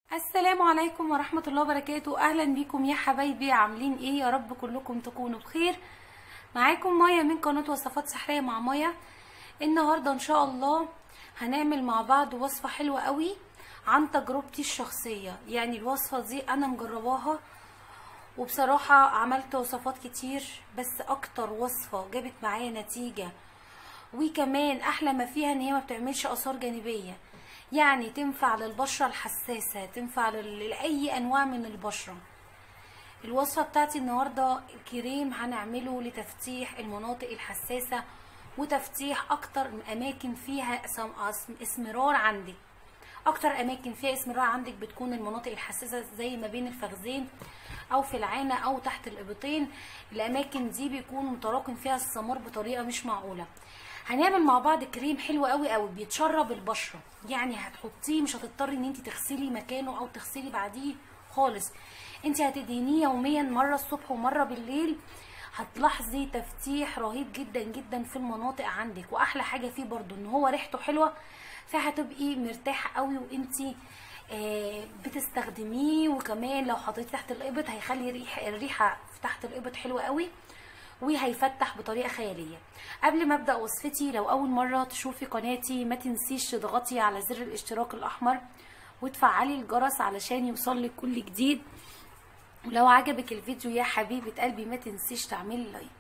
السلام عليكم ورحمة الله وبركاته أهلا بيكم يا حبايبي عاملين ايه يا رب كلكم تكونوا بخير معاكم مايا من قناة وصفات سحرية مع مايا النهاردة ان شاء الله هنعمل مع بعض وصفة حلوة قوي عن تجربتي الشخصية يعني الوصفة دي انا مجرباها وبصراحة عملت وصفات كتير بس اكتر وصفة جابت معايا نتيجة وكمان احلى ما فيها ان هي ما بتعملش اثار جانبيه يعني تنفع للبشره الحساسه تنفع لل- لاي انواع من البشره الوصفه بتاعتي النهارده كريم هنعمله لتفتيح المناطق الحساسه وتفتيح اكتر اماكن فيها اسم- اسم- اسمرار عندك اكتر اماكن فيها اسمرار عندك بتكون المناطق الحساسه زي ما بين الفخذين او في العانه او تحت الابطين الاماكن دي بيكون متراكم فيها السمار بطريقه مش معقوله هنعمل مع بعض كريم حلو قوي قوي بيتشرب البشره يعني هتحطيه مش هتضطري ان انت تغسلي مكانه او تغسلي بعديه خالص انت هتدهنيه يوميا مره الصبح ومره بالليل هتلاحظي تفتيح رهيب جدا جدا في المناطق عندك واحلى حاجه فيه برضو ان هو ريحته حلوه فهتبقي مرتاحه قوي وانتي آه، بتستخدميه وكمان لو حطيتيه تحت الابط هيخلي ريح الريحه في تحت الابط حلوه قوي وهيفتح بطريقه خياليه قبل ما ابدا وصفتي لو اول مره تشوفي قناتي ما تنسيش تضغطي على زر الاشتراك الاحمر وتفعلي الجرس علشان يوصلك كل جديد ولو عجبك الفيديو يا حبيبه قلبي ما تنسيش تعملي لايك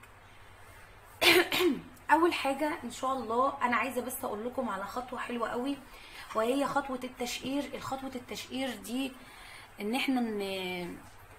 اول حاجه ان شاء الله انا عايزه بس اقول لكم على خطوه حلوه قوي وهي خطوه التشقير الخطوه التشقير دي ان احنا ن...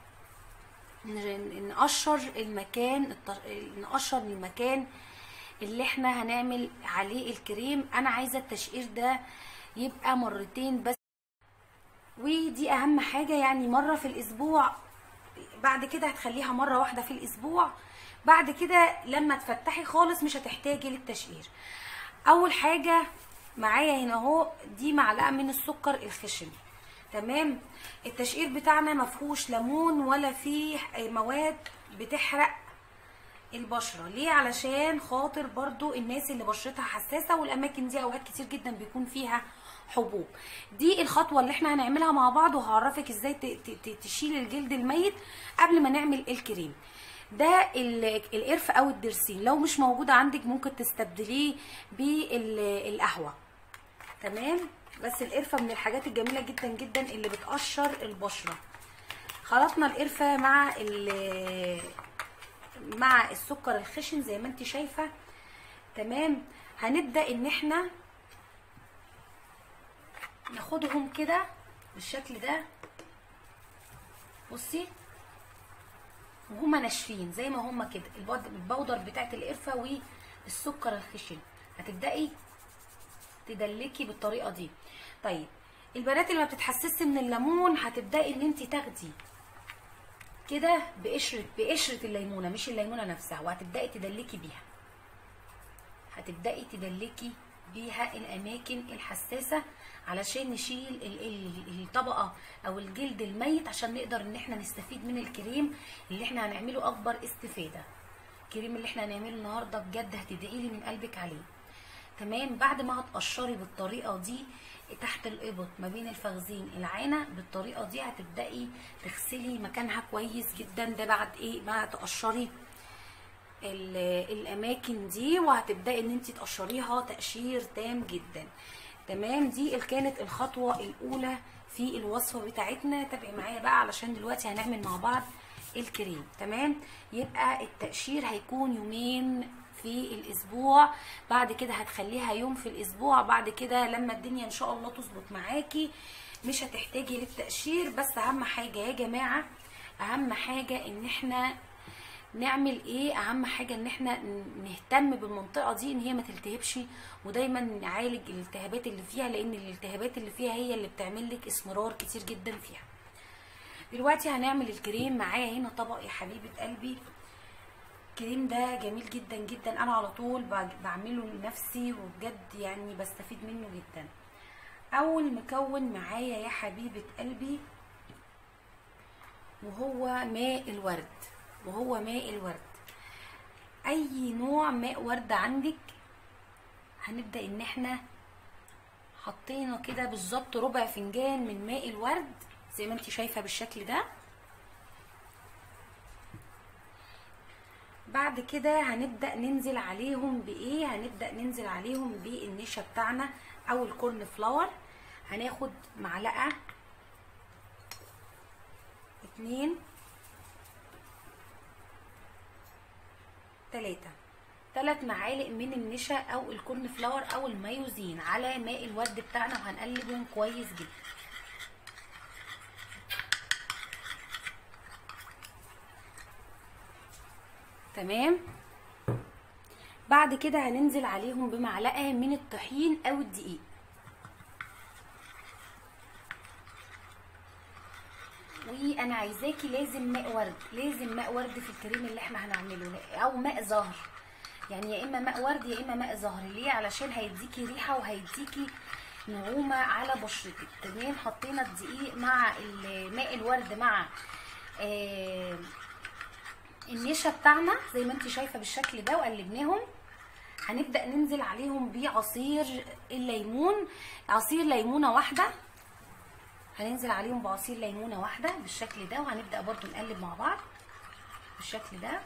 ن- نقشر المكان الت- نقشر المكان اللي احنا هنعمل عليه الكريم انا عايزه التشقير ده يبقى مرتين بس ودي اهم حاجه يعني مره في الاسبوع بعد كده هتخليها مره واحده في الاسبوع بعد كده لما تفتحي خالص مش هتحتاجي للتشقير اول حاجه معايا هنا اهو دي معلقه من السكر الخشن تمام التشقير بتاعنا مفهوش ليمون ولا فيه مواد بتحرق البشره ليه علشان خاطر برضو الناس اللي بشرتها حساسه والاماكن دي اوقات كتير جدا بيكون فيها حبوب دي الخطوه اللي احنا هنعملها مع بعض وهعرفك ازاي ت- ت- ت- تشيل الجلد الميت قبل ما نعمل الكريم ده ال- القرف او الدرسين لو مش موجود عندك ممكن تستبدليه بالقهوه تمام بس القرفه من الحاجات الجميله جدا جدا اللي بتقشر البشره خلطنا القرفه مع ال- مع السكر الخشن زي ما انت شايفه تمام هنبدا ان احنا ناخدهم كده بالشكل ده بصي وهما ناشفين زي ما هما كده البود- البودر بتاعت القرفه والسكر الخشن هتبداي تدلكي بالطريقه دي طيب البنات اللي ما بتتحسسي من الليمون هتبداي ان انت تاخدي كده بقشره بقشره الليمونه مش الليمونه نفسها وهتبداي تدلكي بيها هتبداي تدلكي بيها الاماكن الحساسه علشان نشيل ال- ال- الطبقه او الجلد الميت عشان نقدر ان احنا نستفيد من الكريم اللي احنا هنعمله اكبر استفاده الكريم اللي احنا هنعمله النهارده بجد هتدعي لي من قلبك عليه تمام بعد ما هتقشري بالطريقه دي تحت الابط ما بين الفخذين العانه بالطريقه دي هتبداي تغسلي مكانها كويس جدا ده بعد ايه ما تقشري ال- الاماكن دي وهتبداي ان انت تقشريها تقشير تام جدا تمام دي ال- كانت الخطوه الاولى في الوصفه بتاعتنا تابعي معايا بقى علشان دلوقتي هنعمل مع بعض الكريم تمام يبقى التقشير هيكون يومين في الاسبوع بعد كده هتخليها يوم في الاسبوع بعد كده لما الدنيا ان شاء الله تظبط معاكي مش هتحتاجي للتقشير بس اهم حاجه يا جماعه اهم حاجه ان احنا نعمل ايه اهم حاجه ان احنا ن- نهتم بالمنطقه دي ان هي ما تلتهبش ودايما نعالج الالتهابات اللي فيها لان الالتهابات اللي فيها هي اللي بتعمل لك اسمرار كتير جدا فيها دلوقتي هنعمل الكريم معايا هنا طبق يا حبيبه قلبي الكريم ده جميل جدا جدا انا على طول بع- بعمله لنفسي وبجد يعني بستفيد منه جدا اول مكون معايا يا حبيبه قلبي وهو ماء الورد وهو ماء الورد اي نوع ماء ورد عندك هنبدا ان احنا حطينا كده بالظبط ربع فنجان من ماء الورد زي ما انت شايفه بالشكل ده بعد كده هنبدا ننزل عليهم بايه هنبدا ننزل عليهم بالنشا بتاعنا او الكورن فلاور هناخد معلقه اتنين تلاتة تلات معالق من النشا او الكورن فلاور او المايوزين على ماء الورد بتاعنا وهنقلبهم كويس جدا تمام بعد كده هننزل عليهم بمعلقه من الطحين او الدقيق وانا عايزاكي لازم ماء ورد لازم ماء ورد في الكريم اللي احنا هنعمله او ماء زهر يعني يا اما ماء ورد يا اما ماء زهر ليه علشان هيديكي ريحه وهيديكي نعومه على بشرتك تمام حطينا الدقيق مع ال- ماء الورد مع آه النشا بتاعنا زي ما انت شايفه بالشكل ده وقلبناهم هنبدا ننزل عليهم بعصير الليمون عصير ليمونه واحده هننزل عليهم بعصير ليمونه واحده بالشكل ده وهنبدا برضو نقلب مع بعض بالشكل ده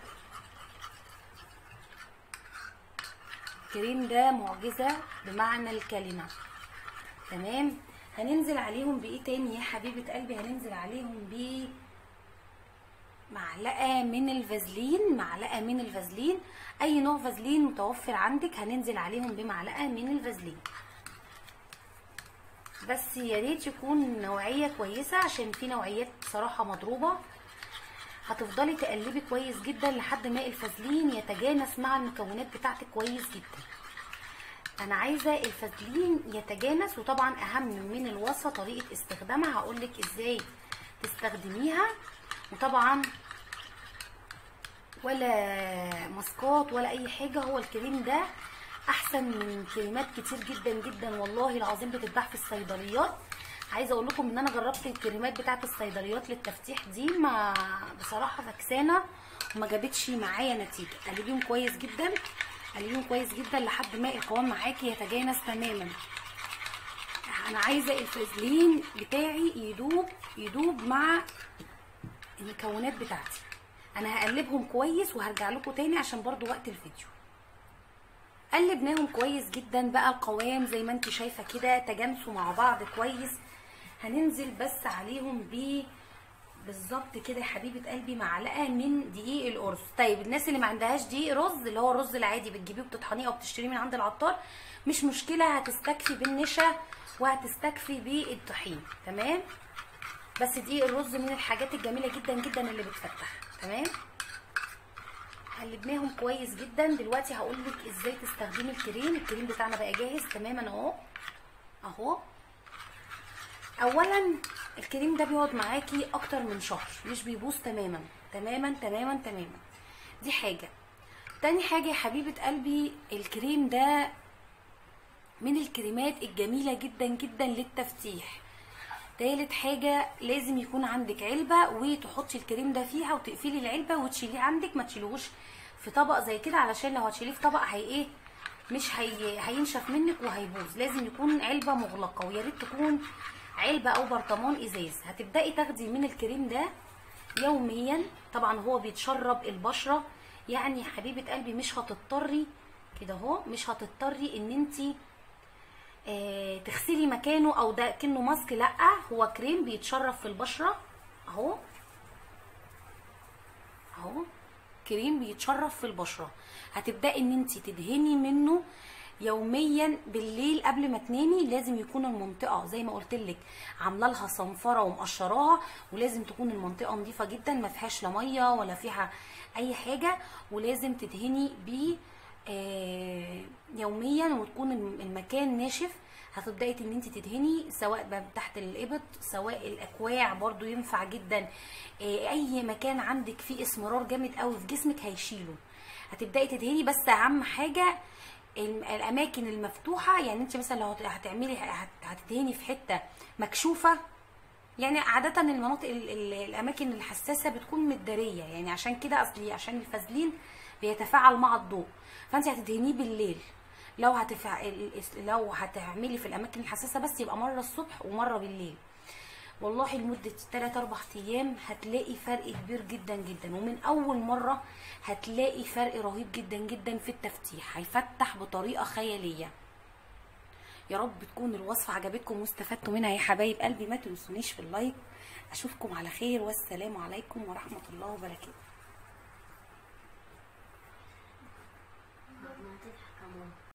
الكريم ده معجزه بمعنى الكلمه تمام هننزل عليهم بايه تاني يا حبيبه قلبي هننزل عليهم ب معلقه من الفازلين معلقه من الفازلين اي نوع فازلين متوفر عندك هننزل عليهم بمعلقه من الفازلين بس يا ريت يكون نوعيه كويسه عشان في نوعيات بصراحه مضروبه هتفضلي تقلبي كويس جدا لحد ما الفازلين يتجانس مع المكونات بتاعتك كويس جدا انا عايزه الفازلين يتجانس وطبعا اهم من الوصفه طريقه استخدامها هقولك ازاي تستخدميها وطبعا ولا ماسكات ولا اي حاجه هو الكريم ده احسن من كريمات كتير جدا جدا والله العظيم بتتباع في الصيدليات عايزه اقول لكم ان انا جربت الكريمات بتاعه الصيدليات للتفتيح دي ما بصراحه فكسانه وما جابتش معايا نتيجه قلبيهم كويس جدا قلبيهم كويس جدا لحد ما القوام معاكي يتجانس تماما انا عايزه الفازلين بتاعي يدوب يدوب مع المكونات بتاعتي انا هقلبهم كويس وهرجع لكم تاني عشان برضو وقت الفيديو قلبناهم كويس جدا بقى القوام زي ما انت شايفه كده تجانسوا مع بعض كويس هننزل بس عليهم ب بالظبط كده يا حبيبه قلبي معلقه من دقيق القرص طيب الناس اللي ما عندهاش دقيق رز اللي هو الرز العادي بتجيبيه وبتطحنيه او بتشتريه من عند العطار مش مشكله هتستكفي بالنشا وهتستكفي بالطحين تمام بس دقيق الرز من الحاجات الجميله جدا جدا اللي بتفتح تمام قلبناهم كويس جدا دلوقتي هقول لك ازاي تستخدمي الكريم الكريم بتاعنا بقى جاهز تماما اهو اهو اولا الكريم ده بيقعد معاكي اكتر من شهر مش بيبوظ تماما تماما تماما تماما دي حاجه تاني حاجه يا حبيبه قلبي الكريم ده من الكريمات الجميله جدا جدا للتفتيح تالت حاجة لازم يكون عندك علبة وتحطي الكريم ده فيها وتقفلي العلبة وتشيليه عندك ما تشيلوهوش في طبق زي كده علشان لو هتشيليه في طبق هي ايه مش هي هينشف منك وهيبوظ لازم يكون علبة مغلقة ويا ريت تكون علبة او برطمان ازاز هتبدأي تاخدي من الكريم ده يوميا طبعا هو بيتشرب البشرة يعني يا حبيبة قلبي مش هتضطري كده اهو مش هتضطري ان انتي آه، تغسلي مكانه او ده كأنه ماسك لا هو كريم بيتشرب في البشره اهو اهو كريم بيتشرب في البشره هتبداي ان انت تدهني منه يوميا بالليل قبل ما تنامي لازم يكون المنطقه زي ما قلت لك عامله لها صنفره ومقشراها ولازم تكون المنطقه نظيفه جدا ما فيهاش لا ميه ولا فيها اي حاجه ولازم تدهني بيه آه، يوميا وتكون الم- المكان ناشف هتبداي ان انت تدهني سواء بقى تحت الابط سواء الاكواع برضو ينفع جدا آه، اي مكان عندك فيه اسمرار جامد قوي في جسمك هيشيله هتبداي تدهني بس اهم حاجه الم- الاماكن المفتوحه يعني انت مثلا لو هت- هتعملي هت- هتدهني في حته مكشوفه يعني عادة المناطق ال- ال- الأماكن الحساسة بتكون متدارية يعني عشان كده أصلي عشان الفازلين بيتفاعل مع الضوء فأنت هتدهنيه بالليل لو هتفع... ال- لو هتعملي في الأماكن الحساسة بس يبقى مرة الصبح ومرة بالليل والله لمده 3 4 ايام هتلاقي فرق كبير جدا جدا ومن اول مره هتلاقي فرق رهيب جدا جدا في التفتيح هيفتح بطريقه خياليه يا رب تكون الوصفه عجبتكم واستفدتوا منها يا حبايب قلبي ما تنسونيش في اللايك اشوفكم على خير والسلام عليكم ورحمه الله وبركاته